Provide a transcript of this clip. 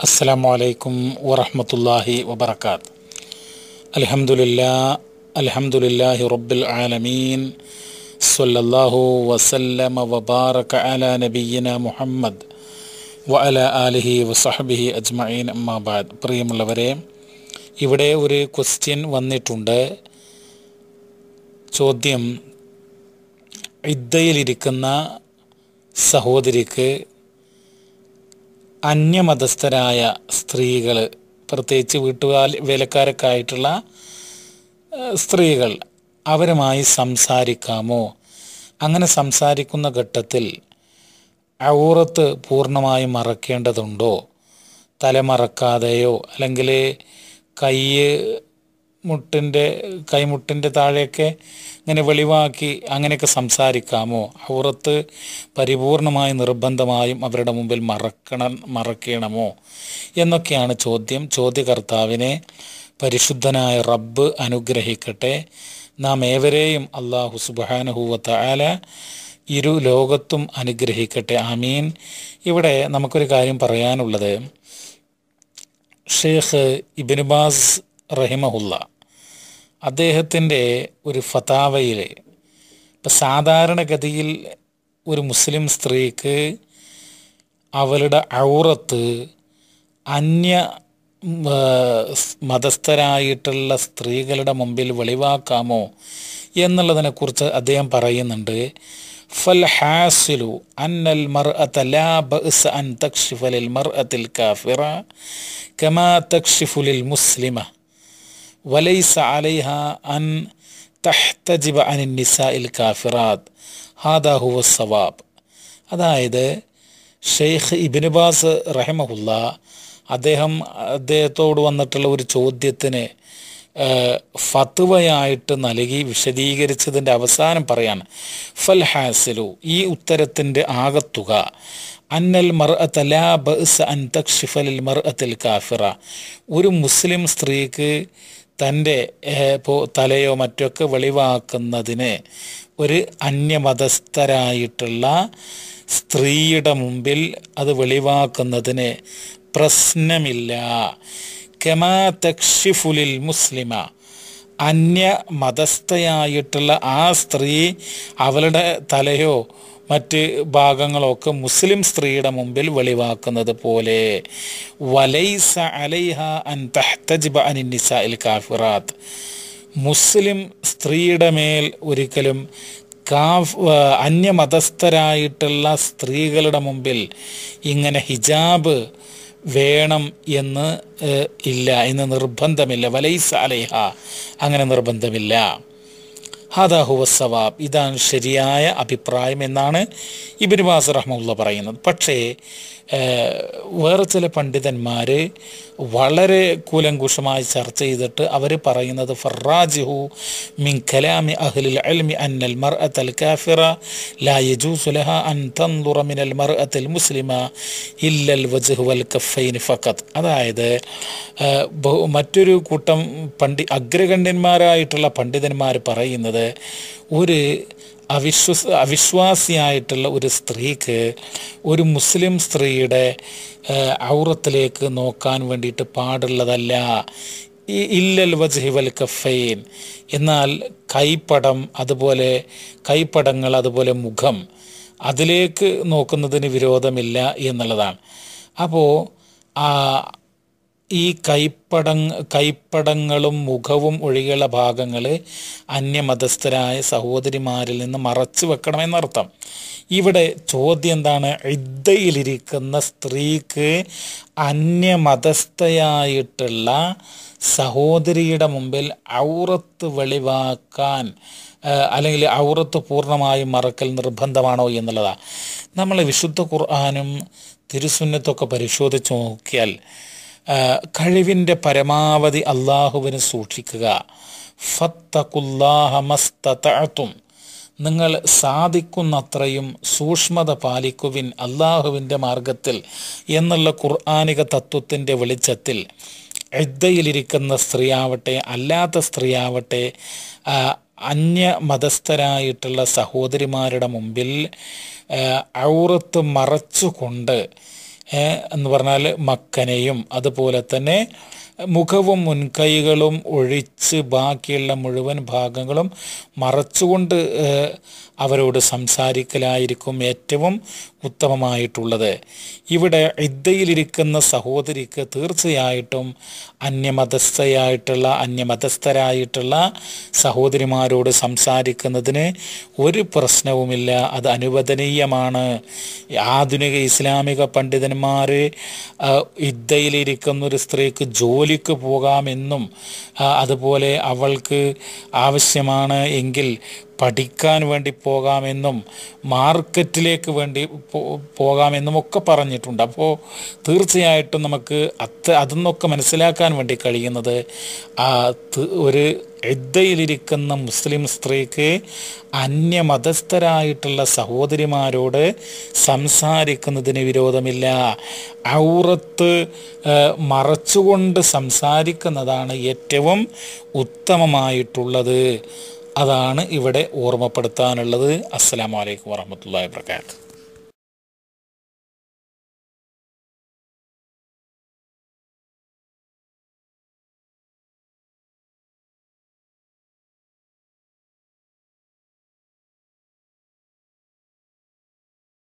അസ്സലാമു അലൈക്കും വറഹ്മത്തുള്ളാഹി വബറകാത്ത് അൽഹംദുലില്ലാ അൽഹംദുലില്ലാഹി റബ്ബിൽ ആലമീൻ സ്വല്ലല്ലാഹു വസല്ലമ വബാറക അലാ നബിയ്യിന മുഹമ്മദ് വഅല ആലിഹി വസഹബിഹി അജ്മഈൻ അമ്മാബാദ് പ്രിയമുള്ളവരെ ഇവിടെ ഒരു ക്വസ്റ്റ്യൻ വന്നിട്ടുണ്ട് ചോദ്യം ഇദ്ദയിലിരിക്കുന്ന സഹോദരിക്ക് അന്യമതസ്ഥരായ സ്ത്രീകൾ പ്രത്യേകിച്ച് വീട്ടുകാൽ വേലക്കാരൊക്കെ ആയിട്ടുള്ള സ്ത്രീകൾ അവരുമായി സംസാരിക്കാമോ അങ്ങനെ സംസാരിക്കുന്ന ഘട്ടത്തിൽ ഔറത്ത് പൂർണ്ണമായി മറക്കേണ്ടതുണ്ടോ തലമറക്കാതെയോ അല്ലെങ്കിൽ കൈ മുട്ടിൻ്റെ കൈമുട്ടിൻ്റെ താഴെയൊക്കെ ഇങ്ങനെ വെളിവാക്കി അങ്ങനെയൊക്കെ സംസാരിക്കാമോ ഔറത്ത് പരിപൂർണമായി നിർബന്ധമായും അവരുടെ മുമ്പിൽ മറക്കണം മറക്കണമോ എന്നൊക്കെയാണ് ചോദ്യം ചോദ്യകർത്താവിനെ പരിശുദ്ധനായ റബ്ബ് അനുഗ്രഹിക്കട്ടെ നാം ഏവരെയും അള്ളാഹു സുബാനഹൂവത്ത ആല ഇരു ലോകത്തും അനുഗ്രഹിക്കട്ടെ ആമീൻ ഇവിടെ നമുക്കൊരു കാര്യം പറയാനുള്ളത് ഷേഖ് ഇബിനുബാസ് റഹിമഹുല്ല അദ്ദേഹത്തിൻ്റെ ഒരു ഫതാവയിൽ ഇപ്പം സാധാരണഗതിയിൽ ഒരു മുസ്ലിം സ്ത്രീക്ക് അവളുടെ ഔറത്ത് അന്യ മതസ്ഥരായിട്ടുള്ള സ്ത്രീകളുടെ മുമ്പിൽ വെളിവാക്കാമോ എന്നുള്ളതിനെക്കുറിച്ച് അദ്ദേഹം പറയുന്നുണ്ട് ഫൽ ഹാസിലു അന്നൽ മർഅത ലാ ബഅസ് അൻ തക്ഷിഫ ലിൽ മർഅത്തിൽ കാഫിറ കമാ തക്ഷിഫു ലിൽ മുസ്ലിമ വലൈസ അലൈഹ അൻ തഹ്തജിബ അനിൻ നിസാഇൽ കാഫിറാത്ത് ഹാദാ ഹുവ സവാബ് അതായത് ഷെയ്ഖ് ഇബിനുബാസ് റഹമഹുല്ല അദ്ദേഹം അദ്ദേഹത്തോട് വന്നിട്ടുള്ള ഒരു ചോദ്യത്തിന് ഫത്വയായിട്ട് നൽകി വിശദീകരിച്ചതിൻ്റെ അവസാനം പറയാണ് ഫൽ ഹാസിലു ഈ ഉത്തരത്തിൻ്റെ ആകത്തുക അന്നൽ മർ ലാ ബഅസ് അൻ തക്ഷിഫലിൽ മർ അത്തിൽ കാഫിറ ഒരു മുസ്ലിം സ്ത്രീക്ക് തൻ്റെ ഇപ്പോൾ തലയോ മറ്റൊക്കെ വെളിവാക്കുന്നതിന് ഒരു അന്യമതസ്ഥരായിട്ടുള്ള സ്ത്രീയുടെ മുമ്പിൽ അത് വെളിവാക്കുന്നതിന് പ്രശ്നമില്ല കമാ തക്ഷിഫുലിൽ മുസ്ലിമ അന്യ മതസ്ഥയായിട്ടുള്ള ആ സ്ത്രീ അവളുടെ തലയോ മറ്റ് ഭാഗങ്ങളൊക്കെ മുസ്ലിം സ്ത്രീയുടെ മുമ്പിൽ വെളിവാക്കുന്നത് പോലെ വലൈസ അലൈഹ അൻ തഹ്തജിബ അനിൻ നിസാഇൽ കാഫിറാത്ത് മുസ്ലിം സ്ത്രീയുടെ മേൽ ഒരിക്കലും കാഫ് അന്യമതസ്ഥരായിട്ടുള്ള സ്ത്രീകളുടെ മുമ്പിൽ ഇങ്ങനെ ഹിജാബ് വേണം എന്ന് ഇല്ല ഇന്ന് നിർബന്ധമില്ല വലൈസ അലൈഹ അങ്ങനെ നിർബന്ധമില്ല ഹാദാ ഹുവ സവാബ് ഇതാണ് ശരിയായ അഭിപ്രായം എന്നാണ് ഇബിനുബാസ് റഹ്മുള്ള പറയുന്നത് പക്ഷേ വേറെ ചില പണ്ഡിതന്മാർ വളരെ കൂലങ്കുഷമായി ചർച്ച ചെയ്തിട്ട് അവർ പറയുന്നത് ഫറാജിഹു മിൻ കലാമി അഹ്ലിൽ അൽമി അന്നൽ മർ അൽ കാഫിറ ലാ യജൂസു ലഹ അൻ തൻദുറ മിനൽ മർ അൽ മുസ്ലിമ ഇല്ലൽ വജ്ഹു വൽ കഫൈൻ ഫഖത്ത് അതായത് മറ്റൊരു കൂട്ടം പണ്ഡി അഗ്രഗണ്യന്മാരായിട്ടുള്ള പണ്ഡിതന്മാർ പറയുന്നത് ഒരു അവിശ്വസ് അവിശ്വാസിയായിട്ടുള്ള ഒരു സ്ത്രീക്ക് ഒരു മുസ്ലിം സ്ത്രീയുടെ ഔറത്തിലേക്ക് നോക്കാൻ വേണ്ടിയിട്ട് പാടുള്ളതല്ല ഈ ഇല്ലൽ വജ്ഹി വൽ കഫൈൻ എന്നാൽ കൈപ്പടം അതുപോലെ കൈപ്പടങ്ങൾ അതുപോലെ മുഖം അതിലേക്ക് നോക്കുന്നതിന് വിരോധമില്ല എന്നുള്ളതാണ് അപ്പോൾ ഈ കൈപ്പട കൈപ്പടങ്ങളും മുഖവും ഒഴികെയുള്ള ഭാഗങ്ങൾ അന്യമതസ്ഥരായ സഹോദരിമാരിൽ നിന്ന് മറച്ചു വെക്കണമെന്നർത്ഥം ഇവിടെ ചോദ്യം എന്താണ് ഇദ്ദയിലിരിക്കുന്ന സ്ത്രീക്ക് അന്യമതസ്ഥയായിട്ടുള്ള സഹോദരിയുടെ മുമ്പിൽ ഔറത്ത് വെളിവാക്കാൻ അല്ലെങ്കിൽ ഔറത്ത് പൂർണ്ണമായും മറക്കൽ നിർബന്ധമാണോ എന്നുള്ളതാണ് നമ്മൾ വിശുദ്ധ ഖുർആാനും തിരുസുന്നത്തൊക്കെ പരിശോധിച്ച് നോക്കിയാൽ കഴിവിൻ്റെ പരമാവധി അള്ളാഹുവിന് സൂക്ഷിക്കുക ഫത്തകുല്ലാഹമസ്തത്തും നിങ്ങൾ സാധിക്കുന്നത്രയും സൂക്ഷ്മത പാലിക്കുവിൻ അള്ളാഹുവിൻ്റെ മാർഗത്തിൽ എന്നുള്ള ഖുർആാനിക തത്വത്തിൻ്റെ വെളിച്ചത്തിൽ എദ്ദയിലിരിക്കുന്ന സ്ത്രീയാവട്ടെ അല്ലാത്ത സ്ത്രീയാവട്ടെ അന്യ മതസ്ഥരായിട്ടുള്ള സഹോദരിമാരുടെ മുമ്പിൽ ഔറത്ത് മറച്ചുകൊണ്ട് ഏ, എന്ന് പറഞ്ഞാൽ മക്കനെയും അതുപോലെ തന്നെ മുഖവും മുൻകൈകളും ഒഴിച്ച് ബാക്കിയുള്ള മുഴുവൻ ഭാഗങ്ങളും മറച്ചുകൊണ്ട് ഏ, അവരോട് സംസാരിക്കലായിരിക്കും ഏറ്റവും ഉത്തമമായിട്ടുള്ളത് ഇവിടെ ഇദ്ദയിലിരിക്കുന്ന സഹോദരിക്ക് തീർച്ചയായിട്ടും അന്യമതസ്ഥയായിട്ടുള്ള അന്യമതസ്ഥരായിട്ടുള്ള സഹോദരിമാരോട് സംസാരിക്കുന്നതിന് ഒരു പ്രശ്നവുമില്ല അത് അനുവദനീയമാണ് ആധുനിക ഇസ്ലാമിക പണ്ഡിതന്മാർ ഇദ്ദയിലിരിക്കുന്ന ഒരു സ്ത്രീക്ക് ജോലിക്ക് പോകാമെന്നും ആ, അതുപോലെ അവൾക്ക് ആവശ്യമാണ് എങ്കിൽ പഠിക്കാൻ വേണ്ടി പോകാമെന്നും മാർക്കറ്റിലേക്ക് വേണ്ടി പോ- പോകാമെന്നും ഒക്കെ പറഞ്ഞിട്ടുണ്ട് അപ്പോൾ തീർച്ചയായിട്ടും നമുക്ക് അത്ത അതെന്നൊക്കെ മനസ്സിലാക്കാൻ വേണ്ടി കഴിയുന്നത് ആ ത്- ഒരു എദ്ദയിലിരിക്കുന്ന മുസ്ലിം സ്ത്രീക്ക് അന്യമതസ്ഥരായിട്ടുള്ള സഹോദരിമാരോട് സംസാരിക്കുന്നതിന് വിരോധമില്ല ഔറത്ത് ആ, മറച്ചുകൊണ്ട് സംസാരിക്കുന്നതാണ് ഏറ്റവും ഉത്തമമായിട്ടുള്ളത് അതാണ് ഇവിടെ ഓർമ്മപ്പെടുത്താനുള്ളത് അസ്സലാമു അലൈക്കും വറഹമത്തല്ലാ വാബർക്കാത്തു